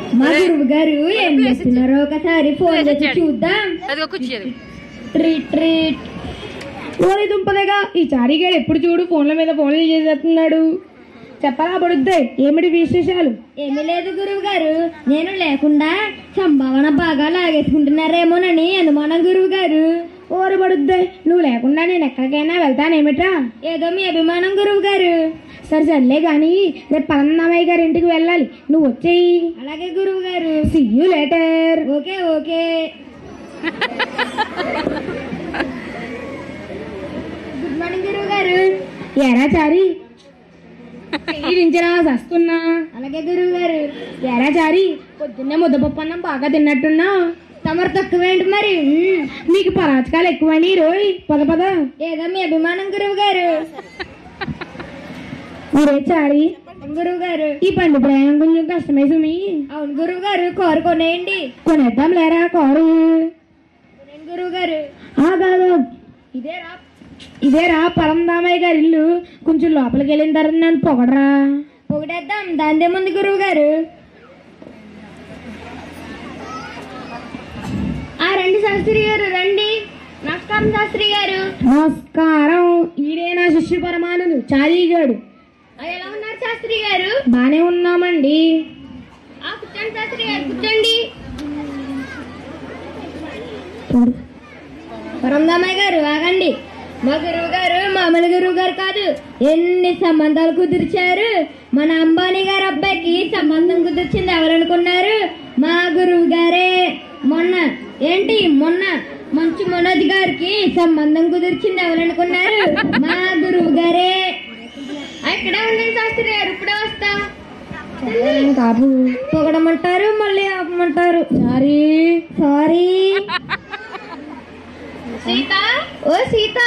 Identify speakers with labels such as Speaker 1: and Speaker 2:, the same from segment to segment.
Speaker 1: మా గురువు గారు ఏం చేస్తున్నారో ఒకసారి ఫోన్ చేసి చూద్దాం
Speaker 2: అదిగో కూర్చోదు
Speaker 1: ట్రీట్ ట్రీట్
Speaker 3: ఓరి దుంపదేగా ఈ చారీగాడు ఎప్పుడు చూడు ఫోన్ల మీద ఫోన్లు చేసేస్తున్నాడు చెప్పరా పడుద్దాయి ఏమిటి విశేషాలు
Speaker 1: ఏమీ లేదు గురువు గారు నేను లేకుండా సంభావన బాగా లాగేసుకుంటున్నారేమోనని అనుమానం గురువు గారు
Speaker 3: ఓరి పడుద్దాయి నువ్వు లేకుండా నేను ఎక్కడికైనా వెళ్తానేమిట్రా
Speaker 1: ఏదో మీ అభిమానం గురువు గారు
Speaker 3: సరే సర్లే కానీ రేపు పరందామయ్య గారి ఇంటికి వెళ్ళాలి నువ్వు వచ్చేయి
Speaker 1: అలాగే గురువు గారు
Speaker 3: see you later
Speaker 1: okay okay good morning గురువు గారు
Speaker 3: ఎరా చారి ఈడించరా వస్తున్నా
Speaker 1: అలాగే గురువు గారు
Speaker 3: ఎరా చారి పొద్దున్నే ముద్దపప్పు అన్నం బాగా తిన్నట్టున్నావు
Speaker 1: తమరు తక్కువేంటి మరి మ్మ్.
Speaker 3: నీకు పరాచకాలు ఎక్కువని రోయ్ పద పద
Speaker 1: ఏదో మీ అభిమానం గురువు గారు
Speaker 3: ఊరే చారి
Speaker 1: గురువు గారు
Speaker 3: ఈ పండు ప్రయాణం కొంచెం కష్టమే సుమి
Speaker 1: అవును గురువు గారు కారు కొనేయండి
Speaker 3: కొనేద్దాం లేరా కారు
Speaker 1: కొనేయండి గురువు గారు
Speaker 3: ఆ కాదు
Speaker 1: ఇదేరా
Speaker 3: ఇదేరా పరందామయ్య గారి ఇల్లు కొంచెం లోపలికి వెళ్ళిన తర్వాత నన్ను పొగడరా
Speaker 1: ఒకటేద్దాం దాందేముంది గురువు గారు ఆ రండి శాస్త్రి గారు రండి నమస్కారం శాస్త్రి గారు
Speaker 3: నమస్కారం ఈడే నా శిష్యు పరమానుడు చారీగాడు
Speaker 1: ఆ, ఎలా ఉన్నారు శాస్త్రి గారు
Speaker 3: బానే ఉన్నామండి
Speaker 1: ఆ కూర్చోండి శాస్త్రి గారు కూర్చోండి పరందామయ్య గారు ఆగండి మా గురువు గారు మామూలు గురువు గారు కాదు ఎన్ని సంబంధాలు కుదిర్చారు మన అంబానీ గారి అబ్బాయికి సంబంధం కుదిర్చింది ఎవరనుకున్నారు మా గురువు గారే మొన్న ఏంటి మొన్న మంచు మనోజ్ గారికి సంబంధం కుదిర్చింది ఎవరనుకున్నారు మా గురువు గారే ఆ, ఇక్కడే ఉండండి శాస్త్రి గారు ఇప్పుడే వస్తా
Speaker 3: కాపు
Speaker 1: పొగడమంటారు మళ్ళీ ఆపమంటారు
Speaker 3: చారీ
Speaker 1: సారీ సీత ఓ సీత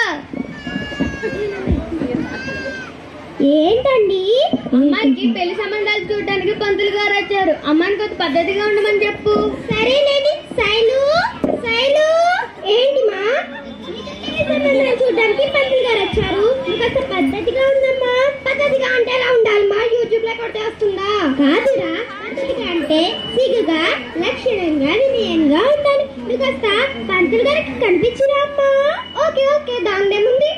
Speaker 1: ఏంటండి అమ్మాయికి పెళ్లి సంబంధాలు చూడడానికి పంతులు గారు వచ్చారు అమ్మాయిని కొంత పద్ధతిగా ఉండమని చెప్పు సరేలేండి శైలు శైలు ఏంటి మా సంబంధాలు చూడడానికి పంతులు గారు వచ్చారు కాస్త పద్ధతిగా ఉందమ్మా పద్ధతిగా అంటే ఎలా ఉండాలమ్మా యూట్యూబ్ లో కొడితే వస్తుందా కాదురా పద్ధతిగా అంటే సిగ్గుగా లక్షణంగా వినయంగా ఉండాలి నువ్వు కాస్త పంతులు గారికి కనిపించిరా అమ్మా ఓకే ఓకే దానిదేముంది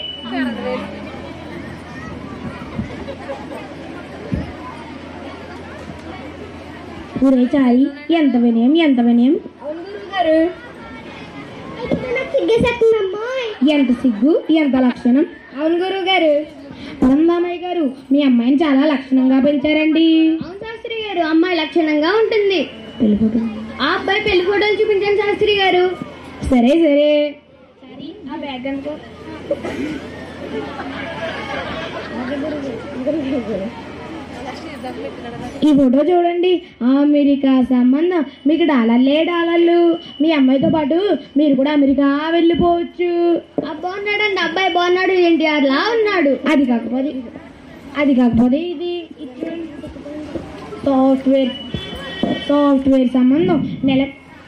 Speaker 3: ఊరే చారి ఎంత వినయం ఎంత వినయం
Speaker 1: అవును గురువు గారు సిగ్గేసేస్తుందమ్మా
Speaker 3: ఎంత సిగ్గు ఎంత లక్షణం
Speaker 1: అవును గురువు గారు
Speaker 3: పరందామయ్య గారు మీ అమ్మాయిని చాలా లక్షణంగా పెంచారండి
Speaker 1: అవును శాస్త్రి గారు అమ్మాయి లక్షణంగా ఉంటుంది
Speaker 3: పెళ్లి ఫోటో
Speaker 1: ఆ అబ్బాయి పెళ్లి ఫోటోలు చూపించాను శాస్త్రి గారు
Speaker 3: సరే సరే
Speaker 1: ఆ బ్యాగ్ అనుకో
Speaker 3: ఈ ఫోటో చూడండి అమెరికా సంబంధం మీకు డాలర్లే డాలర్లు మీ అమ్మాయితో పాటు మీరు కూడా అమెరికా వెళ్ళిపోవచ్చు
Speaker 1: ఆ బాగున్నాడండి అబ్బాయి బాగున్నాడు ఎన్టీఆర్ లా ఉన్నాడు
Speaker 3: అది కాకపోతే అది కాకపోతే ఇది సాఫ్ట్వేర్ సాఫ్ట్వేర్ సంబంధం నెల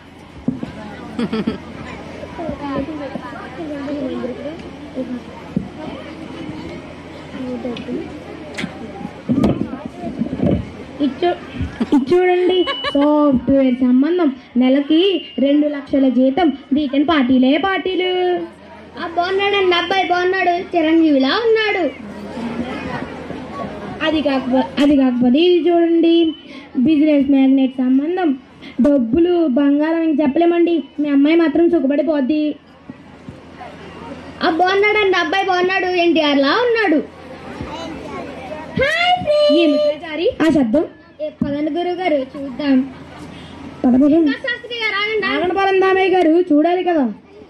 Speaker 3: ఇచ్చు ఇది చూడండి సాఫ్ట్వేర్ సంబంధం నెలకి రెండు లక్షల జీతం వీకెండ్ పార్టీలే పార్టీలు
Speaker 1: ఆ బాగున్నాడండి అబ్బాయి బాగున్నాడు చిరంజీవిలా ఉన్నాడు
Speaker 3: అది కాకపోతే అది కాకపోతే ఇది చూడండి బిజినెస్ మ్యాగ్నెట్ సంబంధం డబ్బులు బంగారం ఇంక చెప్పలేమండి మీ అమ్మాయి మాత్రం సుఖపడిపోద్ది
Speaker 1: ఆ బాగున్నాడండి అబ్బాయి బాగున్నాడు ఎన్టీఆర్ లా ఉన్నాడు హాయ్
Speaker 3: ఏమిట్రా చారి ఆ శబ్దం
Speaker 1: పదండి గురువు గారు చూద్దాం
Speaker 3: పద పద.
Speaker 1: ఇంకా శాస్త్రి గారు ఆగండి
Speaker 3: ఆగండి పరందామయ్య గారు చూడాలి కదా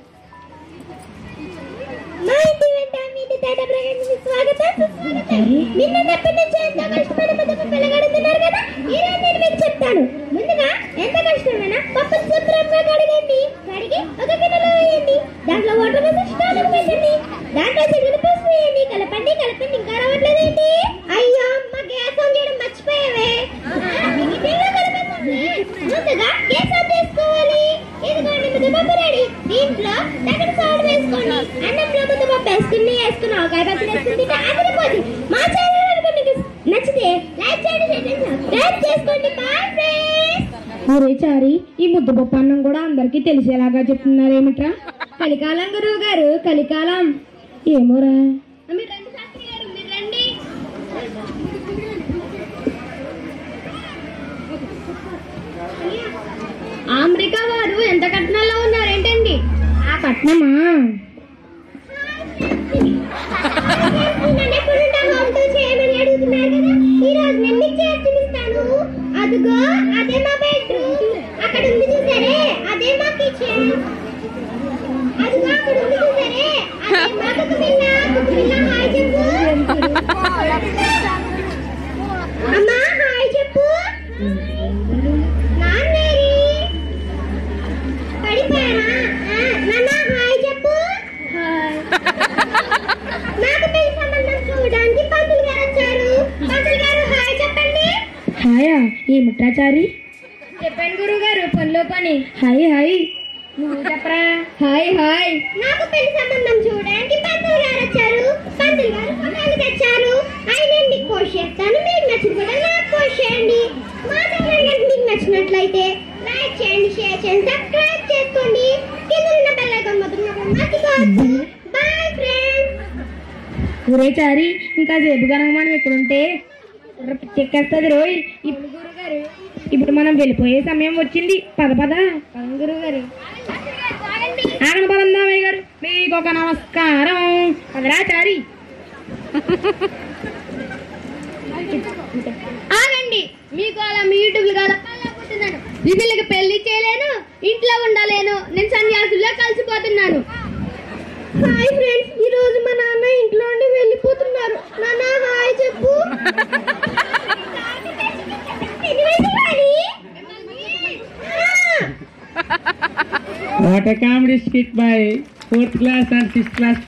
Speaker 1: మా ఇంటి వెంట మీ ఇంటి తేట ప్రకటనకి స్వాగతం సుస్వాగతం. నిన్న తప్పిన నుంచి ఎంతో కష్టపడి పప్పు పిల్లగడుతున్నారు కదా ఈ రోజు నేను మీకు చెప్తాను ముందుగా ఎంత కష్టమైనా పప్పు శుభ్రంగా కడగండి కడిగి ఒక గిన్నెలో వేయండి దాంట్లో వాటర్ వేసి స్టవ్ పెట్టండి దాంట్లో చికెన్ పసుపు వేయండి కలపండి కలపండి ఇంకా రావట్లేదేంటి అయ్యో మా గ్యాస్ ఆన్ చేయడం మర్చిపోయావే గిన్నెలో కలపండి ముందుగా గ్యాస్ ఆన్ చేసుకోవాలి ఇదిగోండి ముద్దపప్పు రెడీ దీంట్లో దగ్గర సాల్ట్ వేసుకోండి అన్నంలో ముద్దపప్పు వేసుకుని వేసుకుని ఆకాయ పచ్చడి వేసుకుని తింటే ఆగిపోతుంది మా ఛానల్ కనుక మీకు నచ్చితే లైక్ చేయండి షేర్ చేయండి సబ్స్క్రైబ్ చేసుకోండి బాయ్ ఫ్రెండ్స్
Speaker 3: ఒరే చారి ఈ ముద్దపప్పు అన్నం కూడా అందరికీ తెలిసేలాగా చెప్తున్నారేమిట్రా కలికాలం గురువు గారు కలికాలం ఏమోరా
Speaker 1: మీరు రండి శాస్త్రి గారు మీరు రండి అమెరికా వారు ఎంత కట్నాల్లో ఉన్నారేంటండి
Speaker 3: ఆ కట్నమా
Speaker 1: నన్ను ఎప్పుడుంటా హోమ్ టూర్ చేయమని అడుగుతున్నారు కదా ఈ రోజు నేను మీకు చేసి చూపిస్తాను అదిగో అదే మా బెడ్రూమ్ అక్కడ ఉంది చూసారే అదే మా కిచెన్ అదిగో అక్కడ ఉంది చూసారే అదే మా కుక్కపిల్ల కుక్కపిల్ల హాయ్ చెప్పు అమ్మా హాయ్ చెప్పు నాన్నేరి పడిపోయారా ఆ, నాన్న హాయ్ చెప్పు హాయ్ నాకు పెళ్లి సంబంధం చూడడానికి పంతులు గారు వచ్చారు పంతులు గారు హాయ్ చెప్పండి
Speaker 3: హాయా ఏమిట్రా చారి
Speaker 1: చెప్పండి గురువు గారు పనిలో పని
Speaker 3: హాయ్ హాయ్ నువ్వు చెప్పరా
Speaker 1: హాయ్ హాయ్ నాకు పెళ్లి సంబంధం చూడడానికి పంతులు గారు వచ్చారు పంతులు గారు ఫోటోలు తెచ్చారు ఆయన మీకు పోస్ట్ చేస్తాను మీకు నచ్చింది కూడా నాకు పోస్ట్ చేయండి మా ఛానల్ కనుక మీకు నచ్చినట్లయితే లైక్ చేయండి షేర్ చేయండి సబ్స్క్రైబ్ చేసుకోండి కింద ఉన్న బెల్ ఐకాన్ మొత్తం మర్చిపోవద్దు బాయ్ ఫ్రెండ్స్
Speaker 3: ఒరే చారి ఇంకా సేపు కనుక మనం ఎక్కడుంటే చెక్కేస్తుంది రోయ్ ఇప్-
Speaker 1: గురుగారు
Speaker 3: ఇప్పుడు మనం వెళ్ళిపోయే సమయం వచ్చింది పద పద
Speaker 1: గురుగారు
Speaker 3: ఆగన పదందామయ్య గారు మీకు ఒక నమస్కారం పదరా చారి
Speaker 1: ఆగండి మీకు అలా మీ యూట్యూబ్ కాదా ఈ పిల్లకి పెళ్లి చేయలేను ఇంట్లో ఉండలేను నేను సన్యాసుల్లో కలిసిపోతున్నాను హాయ్ ఫ్రెండ్స్ ఈ రోజు మా నాన్న ఇంట్లో నుండి వెళ్ళిపోతున్నారు నాన్న హాయ్ చెప్పు
Speaker 2: What a comedy skit by fourth class and fifth class